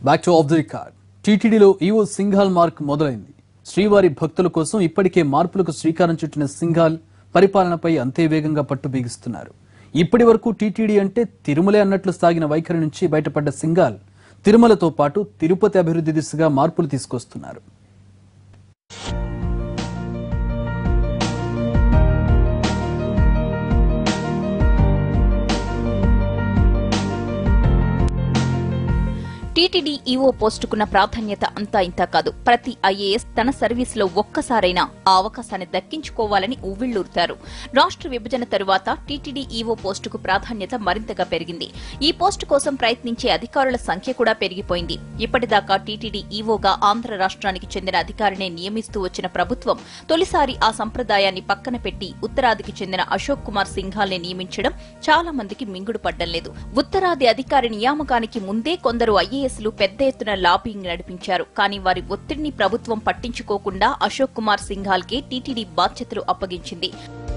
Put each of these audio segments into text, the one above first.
back to off the record టీటీడీలో EO Singhal mark మొదలైంది శ్రీవారి భక్తుల కోసం ఇప్పటికే మార్పులకు శ్రీకారం చుట్టిన సింఘాల్ పరిపాలనపై అంతే వేగంగా పట్టు బిగిస్తున్నారు ఇప్పటి వరకు టీటీడీ అంటే తిరుమలే అన్నట్లు సాగిన వైఖరి నుంచి బయటపడ్డ సింఘాల్ తిరుమలతో పాటు తిరుపతి అభివృద్ధి దిశగా మార్పులు తీసుకొస్తున్నారు టీటీడీ ఈవో పోస్టుకున్న ప్రాధాన్యత అంతా ఇంతా కాదు ప్రతి ఐఏఎస్ తన సర్వీసులో ఒక్కసారైనా ఆ అవకాశాన్ని దక్కించుకోవాలని ఉవ్విళ్లూరుతారు రాష్ట్ర విభజన తరువాత టీటీడీ ఈవో పోస్టుకు ప్రాధాన్యత మరింతగా పెరిగింది ఈ పోస్టు కోసం ప్రయత్నించే అధికారుల సంఖ్య కూడా పెరిగిపోయింది ఇప్పటిదాకా టీటీడీ ఈవోగా ఆంధ్ర రాష్ట్రానికి చెందిన అధికారినే నియమిస్తూ వచ్చిన ప్రభుత్వం తొలిసారి ఆ సంప్రదాయాన్ని పక్కన పెట్టి ఉత్తరాదికి చెందిన అశోక్ కుమార్ సింఘాల్ని నియమించడం చాలా మందికి మింగుడు పడ్డం లేదు ఉత్తరాది అధికారి నియామకానికి ముందే కొందరు ఐఏఎస్లు పెద్ద ఎత్తున లాబింగ్ నడిపించారు కానీ వారి ఒత్తిడిని ప్రభుత్వం పట్టించుకోకుండా అశోక్ కుమార్ సింఘాల్కే టీటీడీ బాధ్యతలు అప్పగించింది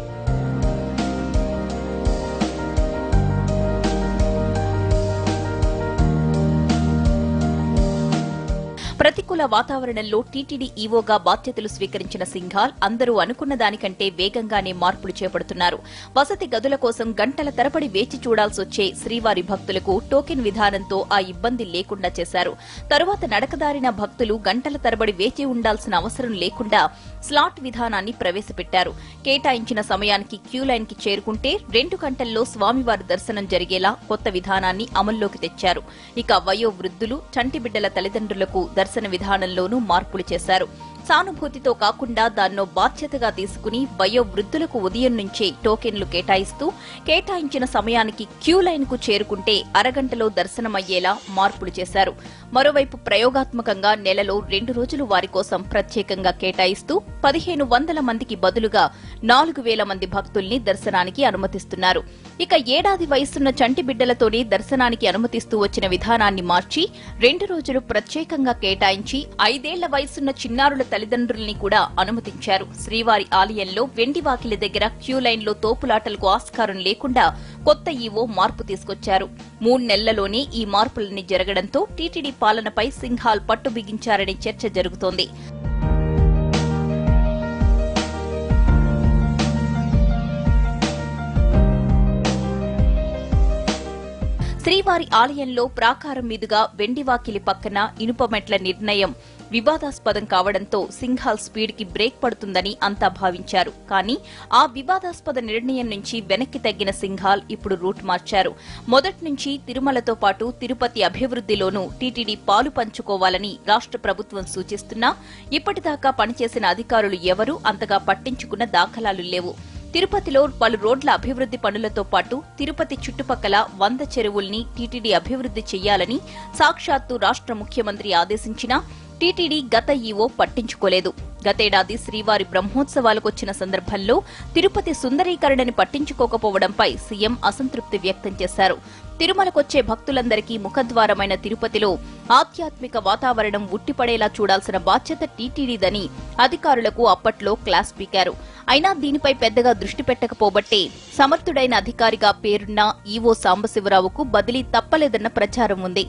ప్రతికూల వాతావరణంలో టీటీడీ ఈవోగా బాధ్యతలు స్వీకరించిన సింఘాల్ అందరూ అనుకున్న దానికంటే వేగంగానే మార్పులు చేపడుతున్నారు వసతి గదుల కోసం గంటల తరబడి వేచి చూడాల్సొచ్చే శ్రీవారి భక్తులకు టోకెన్ విధానంతో ఆ ఇబ్బంది లేకుండా చేశారు తరువాత నడకదారిన భక్తులు గంటల తరబడి వేచి ఉండాల్సిన అవసరం లేకుండా స్లాట్ విధానాన్ని ప్రవేశపెట్టారు కేటాయించిన సమయానికి క్యూ లైన్ కి చేరుకుంటే రెండు గంటల్లో స్వామివారి దర్శనం జరిగేలా కొత్త విధానాన్ని అమల్లోకి తెచ్చారు ఇక వయో వృద్ధులు చంటి బిడ్డల తల్లిదండ్రులకు దర్శన విధానంలోనూ మార్పులు చేశారు సానుభూతితో కాకుండా దాన్నో బాధ్యతగా తీసుకుని వయో వృద్ధులకు ఉదయం నుంచే టోకెన్లు కేటాయిస్తూ కేటాయించిన సమయానికి క్యూ లైన్ కు చేరుకుంటే అరగంటలో దర్శనమయ్యేలా మార్పులు చేశారు మరోవైపు ప్రయోగాత్మకంగా నెలలో రెండు రోజులు వారి కోసం ప్రత్యేకంగా కేటాయిస్తూ పదిహేను వందల మందికి బదులుగా నాలుగు వేల మంది భక్తుల్ని దర్శనానికి అనుమతిస్తున్నారు ఇక ఏడాది వయసున్న చంటి బిడ్డలతోనే దర్శనానికి అనుమతిస్తూ వచ్చిన విధానాన్ని మార్చి రెండు రోజులు ప్రత్యేకంగా కేటాయించి ఐదేళ్ల వయసున్న చిన్నారుల తల్లిదండ్రుల్ని కూడా అనుమతించారు శ్రీవారి ఆలయంలో వెండి వాకిలి దగ్గర క్యూ లైన్లో తోపులాటలకు ఆస్కారం లేకుండా కొత్త ఈవో మార్పు తీసుకొచ్చారు మూడు నెలలలోనే ఈ మార్పులన్నీ జరగడంతో టీటీడీ పాలనపై సింఘాల్ పట్టు బిగించారనే చర్చ జరుగుతోంది శ్రీవారి ఆలయంలో ప్రాకారం మీదుగా వెండివాకిలి పక్కన ఇనుప మెట్ల నిర్ణయం వివాదాస్పదం కావడంతో సింఘాల్ స్పీడ్ కి బ్రేక్ పడుతుందని అంతా భావించారు కానీ ఆ వివాదాస్పద నిర్ణయం నుంచి వెనక్కి తగ్గిన సింఘాల్ ఇప్పుడు రూట్ మార్చారు మొదటి నుంచి తిరుమలతో పాటు తిరుపతి అభివృద్దిలోనూ టీటీడీ పాలు పంచుకోవాలని రాష్ట్ర ప్రభుత్వం సూచిస్తున్నా ఇప్పటిదాకా పనిచేసిన అధికారులు ఎవరూ అంతగా పట్టించుకున్న దాఖలాలు లేవు తిరుపతిలో పలు రోడ్ల అభివృద్ది పనులతో పాటు తిరుపతి చుట్టుపక్కల వంద చెరువుల్ని టీటీడీ అభివృద్ది చెయ్యాలని సాక్షాత్తు రాష్ట్ర ముఖ్యమంత్రి ఆదేశించినా టీటీడీ గత ఈవో పట్టించుకోలేదు గతేడాది శ్రీవారి బ్రహ్మోత్సవాలకొచ్చిన సందర్భంలో తిరుపతి సుందరీకరణని పట్టించుకోకపోవడంపై సీఎం అసంతృప్తి వ్యక్తం చేశారు తిరుమలకొచ్చే భక్తులందరికీ ముఖద్వారమైన తిరుపతిలో ఆధ్యాత్మిక వాతావరణం ఉట్టిపడేలా చూడాల్సిన బాధ్యత టీటీడీదని అధికారులకు అప్పట్లో క్లాస్ పీకారు అయినా దీనిపై పెద్దగా దృష్టి పెట్టకపోబట్టే సమర్థుడైన అధికారిగా పేరున్న ఈవో సాంబశివరావుకు బదిలీ తప్పలేదన్న ప్రచారం ఉంది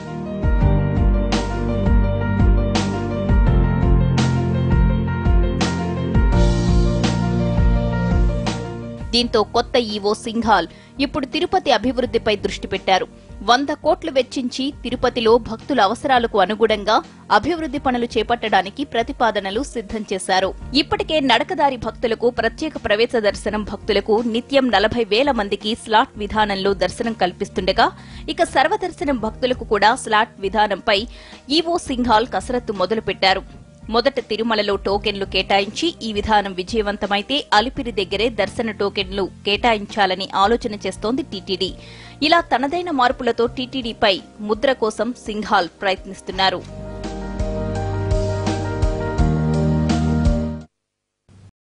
దీంతో కొత్త ఈవో సింఘాల్ ఇప్పుడు తిరుపతి అభివృద్దిపై దృష్టి పెట్టారు వంద కోట్లు వెచ్చించి తిరుపతిలో భక్తుల అవసరాలకు అనుగుణంగా అభివృద్ది పనులు చేపట్టడానికి ప్రతిపాదనలు సిద్ధం చేశారు ఇప్పటికే నడకదారి భక్తులకు ప్రత్యేక ప్రవేశ దర్శనం భక్తులకు నిత్యం నలభై వేల మందికి స్లాట్ విధానంలో దర్శనం కల్పిస్తుండగా ఇక సర్వదర్శనం భక్తులకు కూడా స్లాట్ విధానంపై ఈవో సింఘాల్ కసరత్తు మొదలుపెట్టారు మొదట తిరుమలలో టోకెన్లు కేటాయించి ఈ విధానం విజయవంతమైతే అలిపిరి దగ్గరే దర్శన టోకెన్లు కేటాయించాలని ఆలోచన చేస్తోంది టీటీడీ ఇలా తనదైన మార్పులతో టీటీడీపై ముద్ర కోసం సింఘాల్ ప్రయత్నిస్తున్నారు